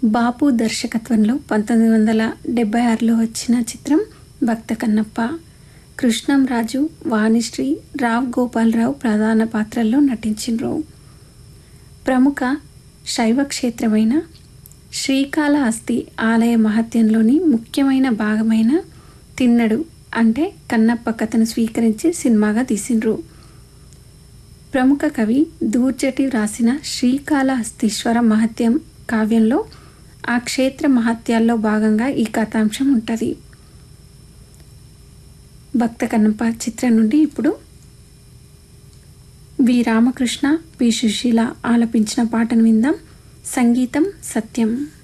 బాపు దర్శకత్వంలో పంతొమ్మిది వందల డెబ్బై ఆరులో వచ్చిన చిత్రం భక్త కన్నప్ప కృష్ణం రాజు వాణిశ్రీ రావ్ గోపాలరావు ప్రధాన పాత్రల్లో నటించిండ్రు ప్రముఖ శైవ క్షేత్రమైన శ్రీకాళహస్తి ఆలయ మహత్యంలోని ముఖ్యమైన భాగమైన తిన్నడు అంటే కన్నప్ప కథను స్వీకరించి సినిమాగా తీసిండ్రు ప్రముఖ కవి దూర్జటి వ్రాసిన శ్రీకాళహస్తీశ్వర మహత్యం కావ్యంలో ఆ క్షేత్ర మహత్యాల్లో భాగంగా ఈ కథాంశం ఉంటుంది భక్త కన్నప్ప చిత్రం నుండి ఇప్పుడు వి రామకృష్ణ పి సుశీల ఆలపించిన పాటను విందాం సంగీతం సత్యం